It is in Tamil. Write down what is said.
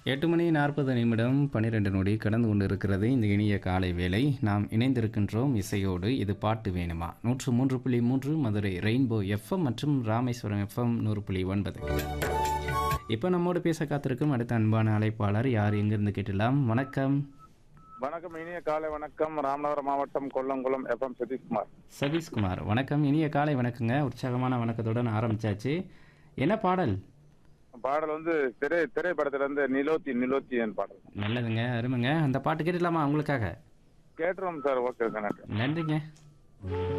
எட்டு மணி நாற்பது நிமிடம் பன்னிரெண்டு நொடி கடந்து கொண்டிருக்கிறது இந்த இனிய காலை வேளை நாம் இணைந்திருக்கின்றோம் இசையோடு இது பாட்டு வேணுமா நூற்று மூன்று புள்ளி மூன்று மதுரை ரெயின்போ எஃப்எம் மற்றும் ராமேஸ்வரம் எஃப்எம் நூறு புள்ளி ஒன்பது இப்போ நம்மோடு பேச காத்திருக்கும் அடுத்த அன்பான அழைப்பாளர் யார் எங்கிருந்து கேட்டலாம் வணக்கம் வணக்கம் இனிய காலை வணக்கம் ராமநாதபுரம் மாவட்டம் கொல்லங்குளம் எஃப்எம் சதீஷ்குமார் சதீஷ்குமார் வணக்கம் இனிய காலை வணக்கங்க உற்சாகமான வணக்கத்துடன் ஆரம்பிச்சாச்சு என்ன பாடல் பாடல் வந்து திரை திரைப்படத்துல இருந்து நிலோத்தி நிலோத்தி என் பாடல் நல்லதுங்க அருமைங்க அந்த பாட்டு கேட்டுடலாமா உங்களுக்காக கேட்டுருவோம் சார் ஓகே சார் நன்றி நன்றிங்க